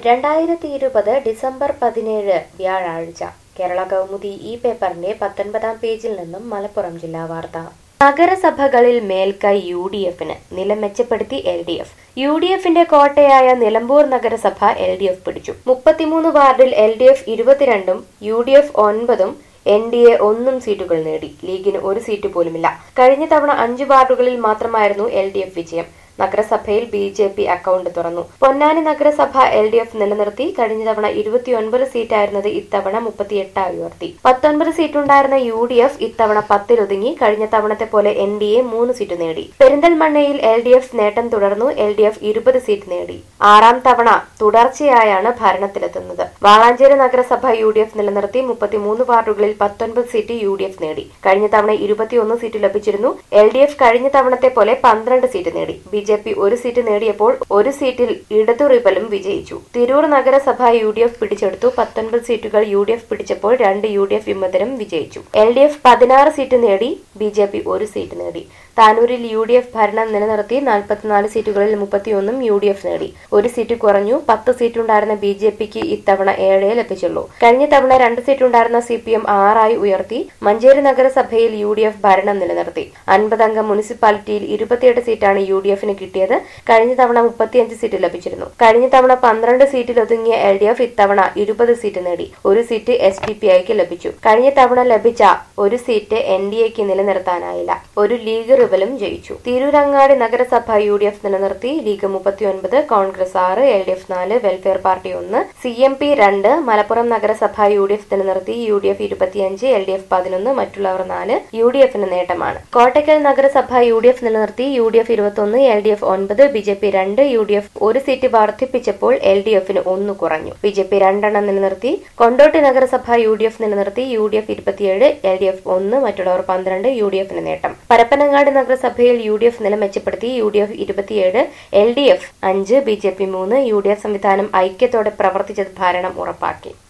രണ്ടായിരത്തി ഇരുപത് ഡിസംബർ പതിനേഴ് വ്യാഴാഴ്ച കേരള കൗമുദി ഈ പേപ്പറിന്റെ പത്തൊൻപതാം പേജിൽ നിന്നും മലപ്പുറം ജില്ലാ വാർത്ത നഗരസഭകളിൽ മേൽക്കൈ യു ഡി എഫിന് നില മെച്ചപ്പെടുത്തി L D F U D എഫിന്റെ കോട്ടയായ നിലമ്പൂർ നഗരസഭ എൽ ഡി എഫ് പിടിച്ചു മുപ്പത്തിമൂന്ന് വാർഡിൽ എൽ ഡി എഫ് ഇരുപത്തിരണ്ടും യു ഡി എഫ് ഒൻപതും എൻ ഡി എ ഒന്നും സീറ്റുകൾ നേടി ലീഗിന് ഒരു സീറ്റ് പോലുമില്ല കഴിഞ്ഞ തവണ അഞ്ച് വാർഡുകളിൽ മാത്രമായിരുന്നു എൽ ഡി എഫ് വിജയം നഗരസഭയിൽ ബി ജെ പി അക്കൗണ്ട് തുറന്നു പൊന്നാനി നഗരസഭ എൽ ഡി എഫ് നിലനിർത്തി കഴിഞ്ഞ തവണ ഇരുപത്തിയൊൻപത് സീറ്റായിരുന്നത് ഇത്തവണ മുപ്പത്തിയെട്ടായി ഉയർത്തി പത്തൊൻപത് സീറ്റുണ്ടായിരുന്ന യു ഡി എഫ് ഇത്തവണ പത്തിലൊതുങ്ങി കഴിഞ്ഞ തവണത്തെ പോലെ എൻ ഡി എ മൂന്ന് സീറ്റ് നേടി പെരിന്തൽമണ്ണയിൽ എൽ ഡി എഫ് നേട്ടം തുടർന്നു എൽ ഡി എഫ് ഇരുപത് സീറ്റ് നേടി ആറാം തവണ തുടർച്ചയായാണ് ഭരണത്തിലെത്തുന്നത് വാളാഞ്ചേരി നഗരസഭ യു ഡി എഫ് നിലനിർത്തി മുപ്പത്തിമൂന്ന് വാർഡുകളിൽ പത്തൊൻപത് സീറ്റ് യു ഡി എഫ് നേടി കഴിഞ്ഞ തവണ ഇരുപത്തിയൊന്ന് സീറ്റ് ലഭിച്ചിരുന്നു എൽ ഡി എഫ് കഴിഞ്ഞ തവണത്തെ പോലെ പന്ത്രണ്ട് സീറ്റ് നേടി ബി ജെ പി ഒരു സീറ്റ് നേടിയപ്പോൾ ഒരു സീറ്റിൽ ഇടതു റിബലും വിജയിച്ചു തിരൂർ നഗരസഭ യു ഡി എഫ് പിടിച്ചെടുത്തു പത്തൊൻപത് സീറ്റുകൾ യു ഡി എഫ് പിടിച്ചപ്പോൾ രണ്ട് യു ഡി എഫ് വിമതരും വിജയിച്ചു എൽ ഡി എഫ് പതിനാറ് സീറ്റ് നേടി ബി ജെ പി ഒരു സീറ്റ് നേടി താനൂരിൽ യു ഡി എഫ് ഭരണം നിലനിർത്തി നാൽപ്പത്തിനാല് സീറ്റുകളിൽ മുപ്പത്തിയൊന്നും യു ഡി എഫ് നേടി ഒരു സീറ്റ് കുറഞ്ഞു പത്ത് സീറ്റുണ്ടായിരുന്ന ബി ജെ പിക്ക് ഇത്തവണ ഏഴേ ലഭിച്ചുള്ളൂ കഴിഞ്ഞ തവണ രണ്ട് സീറ്റുണ്ടായിരുന്ന സി പി എം ആറായി ഉയർത്തി മഞ്ചേരി നഗരസഭയിൽ യു ഡി എഫ് ഭരണം നിലനിർത്തി അൻപതംഗ മുനിസിപ്പാലിറ്റിയിൽ ഇരുപത്തിയെട്ട് സീറ്റാണ് യു ഡി എഫിന് കിട്ടിയത് കഴിഞ്ഞ തവണ മുപ്പത്തിയഞ്ച് സീറ്റ് ലഭിച്ചിരുന്നു കഴിഞ്ഞ തവണ പന്ത്രണ്ട് സീറ്റിൽ ഒതുങ്ങിയ എൽ ഡി എഫ് ഇത്തവണ ഇരുപത് സീറ്റ് നേടി ഒരു സീറ്റ് എസ് ഡി പി ഐക്ക് ലഭിച്ചു കഴിഞ്ഞ തവണ ലഭിച്ച ഒരു സീറ്റ് എൻ ഡി എക്ക് നിലനിർത്താനായില്ല ഒരു ലീഗ് റിബലും ജയിച്ചു തിരൂരങ്ങാടി നഗരസഭ യു ഡി എഫ് നിലനിർത്തി ലീഗ് മുപ്പത്തിയൊൻപത് കോൺഗ്രസ് ആറ് എൽ ഡി എഫ് നാല് വെൽഫെയർ പാർട്ടി ഒന്ന് സി എം പി രണ്ട് മലപ്പുറം നഗരസഭ യു ഡി എഫ് നിലനിർത്തി യു ഡി എഫ് ഇരുപത്തിയഞ്ച് എൽ ഡി എഫ് പതിനൊന്ന് മറ്റുള്ളവർ നാല് യു ഡി എഫിന് നേട്ടമാണ് കോട്ടയ്ക്കൽ നഗരസഭ യു ഡി എഫ് നിലനിർത്തി യു ഡി എഫ് ഇരുപത്തൊന്ന് എൽ ഡി എഫ് ഒൻപത് ബി ജെ പി രണ്ട് യു ഡി എഫ് ഒരു സീറ്റ് വർദ്ധിപ്പിച്ചപ്പോൾ എൽ ഡി എഫിന് ഒന്ന് കുറഞ്ഞു ബി ജെ പി രണ്ടെണ്ണം നിലനിർത്തി കൊണ്ടോട്ടി നഗരസഭ യു ഡി എഫ് നിലനിർത്തി യു ഡി എഫ് ഇരുപത്തിയേഴ് എൽ ഡി എഫ് ഒന്ന് മറ്റുള്ളവർ പന്ത്രണ്ട് യു ഡി എഫിന് നേട്ടം പരപ്പനങ്ങാടി നഗരസഭയിൽ യു ഡി എഫ് നില മെച്ചപ്പെടുത്തി യു ഡി എഫ് ഇരുപത്തിയേഴ് എൽ ഡി എഫ് അഞ്ച് ബി ജെ പി മൂന്ന് യു ഡി എഫ് സംവിധാനം ഐക്യത്തോടെ പ്രവർത്തിച്ചത് ഭരണം ഉറപ്പാക്കി